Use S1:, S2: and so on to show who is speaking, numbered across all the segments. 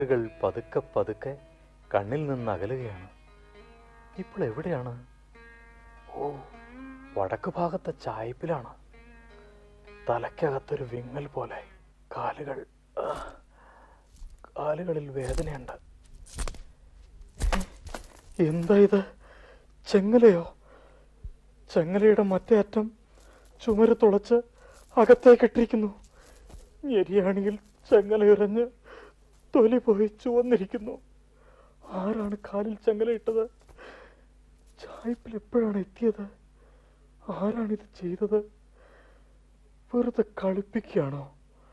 S1: കൾ പതുക്കെ പതുക്കെ കണ്ണിൽ നിന്ന് അകലുകയാണ് ഇപ്പോൾ എവിടെയാണ് ഓ വടക്ക് ഭാഗത്തെ ചായ്പിലാണ് തലയ്ക്കകത്തൊരു വിങ്ങൽ പോലെ കാലുകൾ ആ, കാലുകളിൽ വേദനയുണ്ട് എന്താ ഇത് ചെങ്ങലയോ ചെങ്ങലയുടെ മറ്റേ അറ്റം ചുമര് തുളച്ച് അകത്തേക്കിട്ടിരിക്കുന്നു എരിയാണെങ്കിൽ ചെങ്ങലയുറഞ്ഞ് തൊലി പോയി ചുവന്നിരിക്കുന്നു ആരാണ് കാലിൽ ചെങ്ങലയിട്ടത് ചായ്പിൽ എപ്പോഴാണ് എത്തിയത് ആരാണ് ഇത് ചെയ്തത് വെറുതെ കളിപ്പിക്കുകയാണോ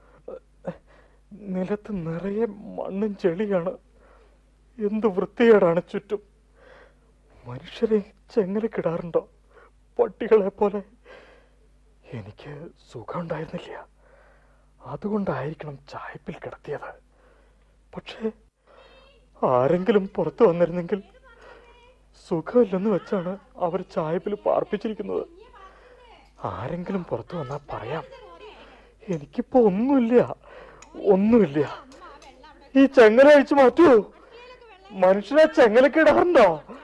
S1: നിലത്ത് നിറയെ മണ്ണും ചെളിയാണ് എന്ത് വൃത്തികേടാണ് ചുറ്റും മനുഷ്യരെ ചെങ്ങലക്കിടാറുണ്ടോ പട്ടികളെ പോലെ എനിക്ക് സുഖമുണ്ടായിരുന്നില്ല അതുകൊണ്ടായിരിക്കണം ചായ്പിൽ കിടത്തിയത് പക്ഷേ ആരെങ്കിലും പുറത്തു വന്നിരുന്നെങ്കിൽ സുഖമില്ലെന്ന് വെച്ചാണ് അവർ ചായ്പിൽ പാർപ്പിച്ചിരിക്കുന്നത് ആരെങ്കിലും പുറത്തു വന്നാൽ പറയാം എനിക്കിപ്പോ ഒന്നുമില്ല ഒന്നുമില്ല ഈ ചെങ്ങല അഴിച്ചു മാറ്റൂ മനുഷ്യനെ ചെങ്ങലക്കിടാറുണ്ടോ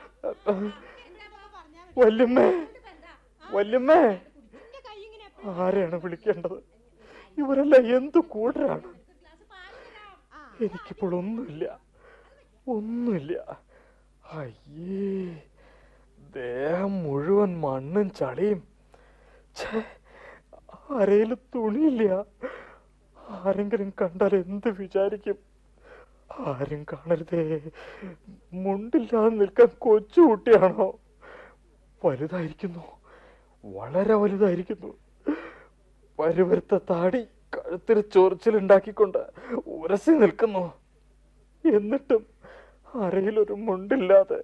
S1: വല്യമ്മേ വല്യമ്മേ ആരെയാണ് വിളിക്കേണ്ടത് ഇവരെല്ലാം എന്തു കൂടരാണ് എനിക്കിപ്പോൾ ഒന്നുമില്ല ഒന്നുമില്ല അയ്യേ ദേഹം മുഴുവൻ മണ്ണും ചളിയും ഛേ അരയിൽ തുണിയില്ല ആരെങ്കിലും കണ്ടാൽ എന്ത് വിചാരിക്കും ആരും കാണരുതേ മുണ്ടില്ലാതെ നിൽക്കാൻ കൊച്ചു കുട്ടിയാണോ വലുതായിരിക്കുന്നു വളരെ വലുതായിരിക്കുന്നു പരുവരുത്ത താടി കഴുത്തിൽ ചൊറിച്ചിലുണ്ടാക്കിക്കൊണ്ട് ഉരസി നിൽക്കുന്നു എന്നിട്ടും അരയിൽ ഒരു മുണ്ടില്ലാതെ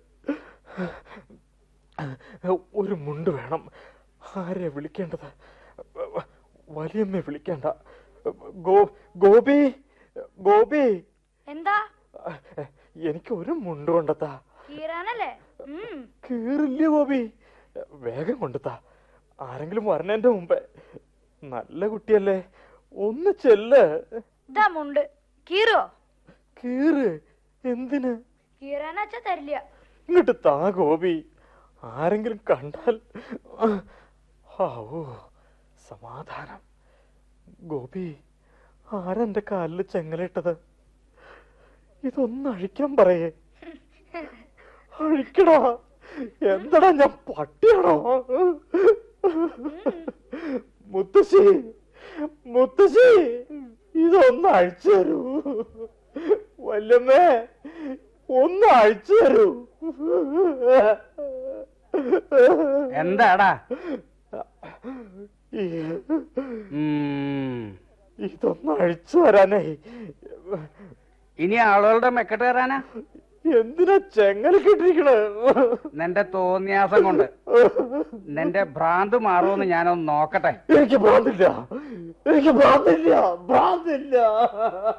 S1: ഒരു മുണ്ട് വേണം ആരെ വിളിക്കേണ്ടത് വലിയമ്മയെ വിളിക്കേണ്ട ഗോ ഗോപി ഗോപി
S2: എന്താ
S1: എനിക്ക് ഒരു മുണ്ട് കൊണ്ടെത്താ
S2: കീറാനല്ലേ ഉം
S1: കീറില്ല ഗോപി വേഗം കൊണ്ടെത്താ ആരെങ്കിലും വരണേന്റെ മുമ്പേ നല്ല കുട്ടിയല്ലേ ഒന്ന് ചെല്ല്
S2: ഇതാ മുണ്ട് കീറോ
S1: കീറ് എന്തിന്
S2: കീറാനച്ച തരില്ല
S1: ഇങ്ങോട്ട് താ ഗോപി ആരെങ്കിലും കണ്ടാൽ ആവോ സമാധാനം ഗോപി ആരെന്റെ കാലിൽ ചെങ്ങലിട്ടത് ഇതൊന്ന് അഴിക്കാൻ പറയേ അഴിക്കടാ എന്താടാ ഞാൻ പട്ടിയാണോ മുത്തശ്ശി മുത്തശ്ശി ഇതൊന്ന് അഴിച്ചു തരൂ വല്യമ്മേ ഒന്ന് അഴിച്ചു തരൂ
S3: എന്താടാ
S1: ഈ-
S3: ഉം.
S1: ഇതൊന്ന് അഴിച്ചു തരാനേ
S3: ഇനി ആളുകളുടെ മെക്കെട്ട് കയറാനാ
S1: എന്തിനാ ചെങ്ങല കെട്ടിരിക്കണ
S3: നിന്റെ തോന്നിയാസം കൊണ്ട് നിന്റെ ഭ്രാന്ത് മാറുമെന്ന് ഞാനൊന്ന് നോക്കട്ടെ
S1: എനിക്ക് ഭ്രാന്തില്ല എനിക്ക് ഭ്രാന്തില്ല ഭ്രാന്തില്ല